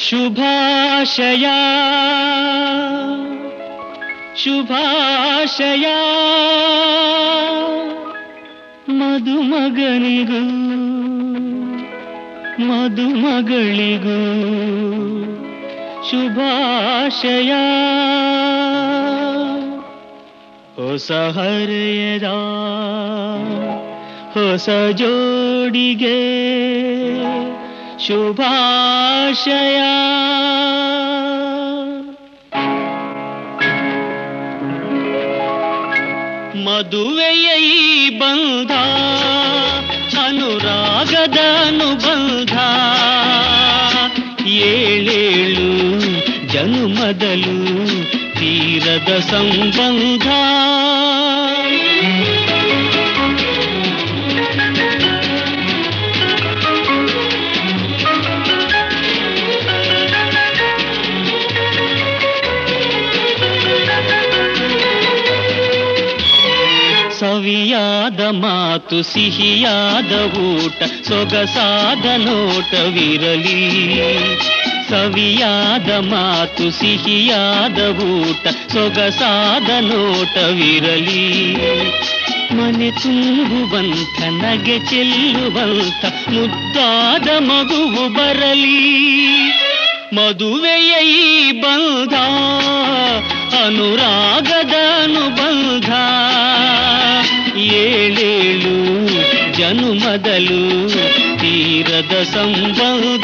ಶುಭಾಶಯ ಶುಭಾಶಯ ಮದುಮಗನಿಗೂ ಮದುಮಗಳಿಗೂ ಶುಭಾಶಯ ಹೊಸ ಹರೆಯದ ಹೊಸ ಜೋಡಿಗೆ ಶುಭಾಶಯ ಮದುವೆಯ ಈ ಬಂಧ ಅನುರಾಗದ ಅನುಬಂಧ ಏಳೇಳು ಜನುಮದಲು ತೀರದ ಸಂಬಂಧ ಸವಿಯಾದ ಮಾತು ಸಿಹಿಯಾದ ಊಟ ಸೊಗಸಾದ ನೋಟವಿರಲಿ ಸವಿಯಾದ ಮಾತು ಸಿಹಿಯಾದ ಊಟ ಸೊಗಸಾದ ನೋಟವಿರಲಿ ಮನೆ ತುಂಬುವಂತ ನಗೆ ಚೆಲ್ಲುವಂತ ಮುದ್ದಾದ ಮಗುವು ಬರಲಿ ಮದುವೆಯ ಈ ಬಂಧ ಅನುರಾಗದ ಅನುಬಂಧ ಏಳೇಳು ಜನುಮದಲು ತೀರದ ಸಂಬಂಧ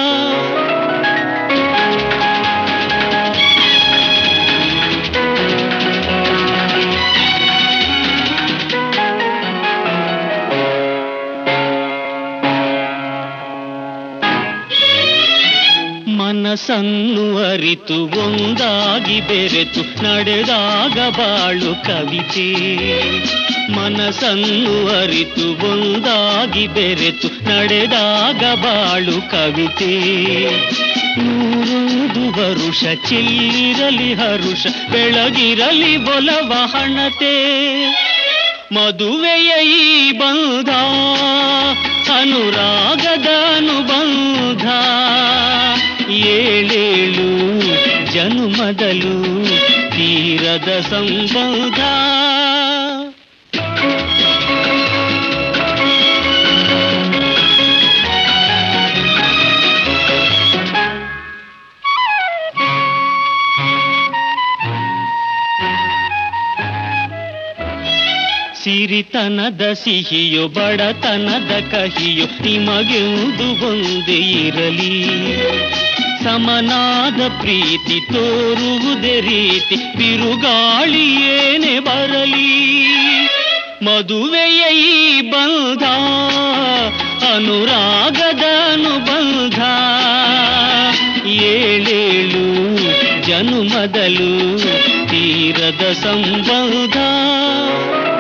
ಮನಸ್ಸನ್ನು ಅರಿತು ಒಂದಾಗಿ ಬೆರೆತು ನಡೆದಾಗ ಬಾಳು ಕವಿತೆ ಮನಸ್ಸನ್ನು ಅರಿತು ಒಂದಾಗಿ ಬೆರೆತು ನಡೆದಾಗ ಬಾಳು ಕವಿತೆ ನೂರೊಂದು ವರುಷ ಚಿಲ್ಲಿರಲಿ ಹರುಷ ಬೆಳಗಿರಲಿ ಒಲವ ಹಣತೆ ಮದುವೆಯ ಈ ಬಂಧ ಅನುರಾಗದ ಅನುಬಂಧ ಏಳೇಳು ಜನುಮದಲು ತೀರದ ಸಂಬಂಧ ಸಿರಿತನದ ಸಿಹಿಯು ಬಡತನದ ಕಹಿಯು ನಿಮಗೆಂದು ಒಂದೇ ಇರಲಿ ಸಮನಾದ ಪ್ರೀತಿ ತೋರುವುದೇ ರೀತಿ ಬಿರುಗಾಳಿ ಏನೇ ಬರಲಿ ಮದುವೆಯ ಈ ಬಂಧ ಅನುರಾಗದ ಅನುಬಂಧ ಏಳೇಳು ಜನುಮದಲು ತೀರದ ಸಂಬಂಧ